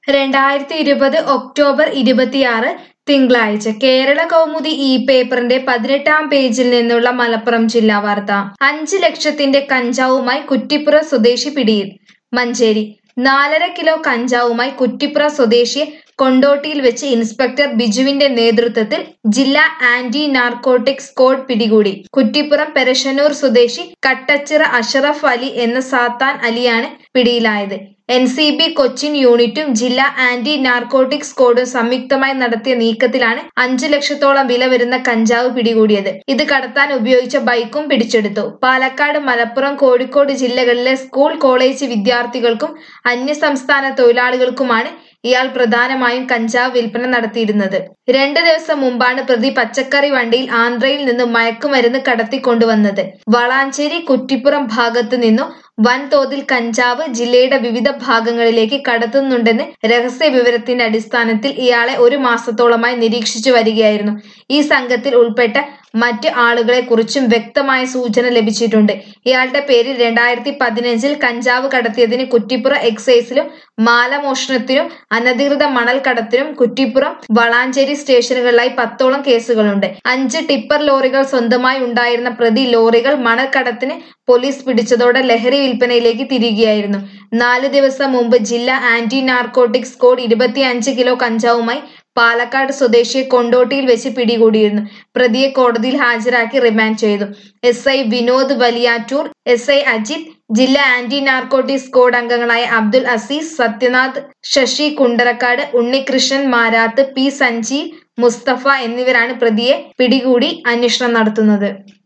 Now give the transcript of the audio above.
രണ്ടായിരത്തി ഇരുപത് ഒക്ടോബർ ഇരുപത്തിയാറ് തിങ്കളാഴ്ച കേരള കൗമുദി ഈ പേപ്പറിന്റെ പതിനെട്ടാം പേജിൽ നിന്നുള്ള മലപ്പുറം ജില്ലാ വാർത്ത അഞ്ച് ലക്ഷത്തിന്റെ കഞ്ചാവുമായി കുറ്റിപ്പുറ സ്വദേശി പിടിയിൽ മഞ്ചേരി നാലര കിലോ കഞ്ചാവുമായി കുറ്റിപ്പുറ സ്വദേശിയെ കൊണ്ടോട്ടിയിൽ വെച്ച് ഇൻസ്പെക്ടർ ബിജുവിന്റെ നേതൃത്വത്തിൽ ജില്ലാ ആന്റി നാർക്കോട്ടിക് സ്ക്വാഡ് പിടികൂടി കുറ്റിപ്പുറം പെരശനൂർ സ്വദേശി കട്ടച്ചിറ അഷറഫ് അലി എന്ന സാത്താൻ അലിയാണ് പിടിയിലായത് എൻ സി ബി കൊച്ചിൻ യൂണിറ്റും ജില്ലാ ആന്റി നാർക്കോട്ടിക് സ്ക്വാഡും സംയുക്തമായി നടത്തിയ നീക്കത്തിലാണ് അഞ്ചു ലക്ഷത്തോളം വില വരുന്ന കഞ്ചാവ് പിടികൂടിയത് ഇത് കടത്താൻ ഉപയോഗിച്ച ബൈക്കും പിടിച്ചെടുത്തു പാലക്കാട് മലപ്പുറം കോഴിക്കോട് ജില്ലകളിലെ സ്കൂൾ കോളേജ് വിദ്യാർത്ഥികൾക്കും അന്യസംസ്ഥാന തൊഴിലാളികൾക്കുമാണ് ഇയാൾ പ്രധാനമായും കഞ്ചാവ് വിൽപ്പന നടത്തിയിരുന്നത് രണ്ട് ദിവസം മുമ്പാണ് പ്രതി പച്ചക്കറി വണ്ടിയിൽ ആന്ധ്രയിൽ നിന്ന് മയക്കുമരുന്ന് കടത്തിക്കൊണ്ടുവന്നത് വളാഞ്ചേരി കുറ്റിപ്പുറം ഭാഗത്തു നിന്നും വൻതോതിൽ കഞ്ചാവ് ജില്ലയുടെ വിവിധ ഭാഗങ്ങളിലേക്ക് കടത്തുന്നുണ്ടെന്ന് രഹസ്യ വിവരത്തിന്റെ അടിസ്ഥാനത്തിൽ ഇയാളെ ഒരു മാസത്തോളമായി നിരീക്ഷിച്ചു വരികയായിരുന്നു ഈ സംഘത്തിൽ ഉൾപ്പെട്ട മറ്റ് ആളുകളെ കുറിച്ചും വ്യക്തമായ സൂചന ലഭിച്ചിട്ടുണ്ട് ഇയാളുടെ പേരിൽ രണ്ടായിരത്തി പതിനഞ്ചിൽ കഞ്ചാവ് കടത്തിയതിന് കുറ്റിപ്പുറ എക്സൈസിലും മാലമോഷണത്തിനും അനധികൃത മണൽ കടത്തിനും കുറ്റിപ്പുറം വളാഞ്ചേരി സ്റ്റേഷനുകളിലായി പത്തോളം കേസുകളുണ്ട് അഞ്ച് ടിപ്പർ ലോറികൾ സ്വന്തമായി ഉണ്ടായിരുന്ന പ്രതി ലോറികൾ മണൽ കടത്തിന് പോലീസ് പിടിച്ചതോടെ ലഹരി വിൽപ്പനയിലേക്ക് തിരികുകയായിരുന്നു നാല് ദിവസം മുമ്പ് ജില്ലാ ആന്റി നാർക്കോട്ടിക് സ്ക്വാഡ് ഇരുപത്തിയഞ്ച് കിലോ കഞ്ചാവുമായി പാലക്കാട് സ്വദേശിയെ കൊണ്ടോട്ടിയിൽ വെച്ച് പിടികൂടിയിരുന്നു പ്രതിയെ കോടതിയിൽ ഹാജരാക്കി റിമാൻഡ് ചെയ്തു S I Vinod Valiyattoor S I Ajith ജില്ലാ ആന്റി നാർക്കോട്ടിക് സ്ക്വാഡ് അംഗങ്ങളായ അബ്ദുൽ അസീസ് സത്യനാഥ് ശശി കുണ്ടറക്കാട് ഉണ്ണികൃഷ്ണൻ മാരാത്ത് പി സഞ്ജീവ് മുസ്തഫ എന്നിവരാണ് പ്രതിയെ പിടികൂടി അന്വേഷണം നടത്തുന്നത്